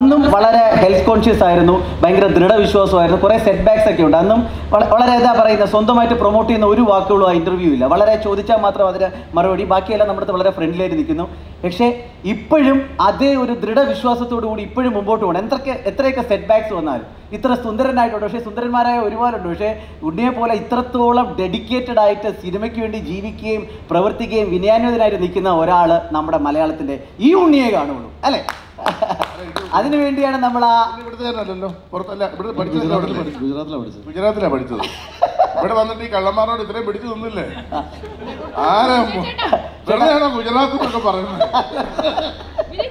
അന്നും വളരെ health conscious ആയിരുന്നു ഭയങ്കര ദൃഢവിശ്വാസമായിരുന്നു കുറേ സെറ്റ് ബാക്സ് ഒക്കെ ഉണ്ട് അന്നും വള- വളരെ എന്താ പറയുന്നത് സ്വന്തമായിട്ട് പ്രൊമോട്ട് ചെയ്യുന്ന ഒരു വാക്കുകളും ആ ഇൻ്റർവ്യൂ ഇല്ല വളരെ ചോദിച്ചാൽ മാത്രം അതിന് മറുപടി ബാക്കിയെല്ലാം നമ്മുടെ അടുത്ത് വളരെ ഫ്രണ്ട്ലി ആയിട്ട് നിൽക്കുന്നു പക്ഷേ ഇപ്പോഴും അതേ ഒരു ദൃഢവിശ്വാസത്തോടു കൂടി ഇപ്പോഴും മുമ്പോട്ട് പോകണം എന്തൊക്കെ എത്രയൊക്കെ സെറ്റ് ബാക്സ് വന്നാലും ഇത്ര സുന്ദരനായിട്ടുണ്ട് പക്ഷേ സുന്ദരന്മാരായ ഒരുപാടുണ്ട് പക്ഷേ ഉണ്ണിയെ പോലെ ഇത്രത്തോളം ഡെഡിക്കേറ്റഡ് ആയിട്ട് സിനിമയ്ക്ക് വേണ്ടി ജീവിക്കുകയും പ്രവർത്തിക്കുകയും വിനയാന്വിതനായിട്ട് നിൽക്കുന്ന ഒരാൾ നമ്മുടെ മലയാളത്തിൻ്റെ ഈ ഉണ്ണിയെ കാണുള്ളൂ അല്ലേ അതിനു വേണ്ടിയാണ് നമ്മൾ ആ പിന്നെ ഇവിടുത്തെ പുറത്തല്ല ഇവിടെ പഠിച്ചത് ഗുജറാത്തിലാണ് പഠിച്ചത് ഗുജറാത്തിലാണ് പഠിച്ചത് ഗുജറാത്തിലാണ് പഠിച്ചത് ഇവിടെ വന്നിട്ട് ഈ കള്ളന്മാരോട് ഇത്രയും പിടിച്ചു നിന്നില്ലേ ആരാ വെറുതെയാണോ ഗുജറാത്ത് എന്നൊക്കെ പറയുന്നത്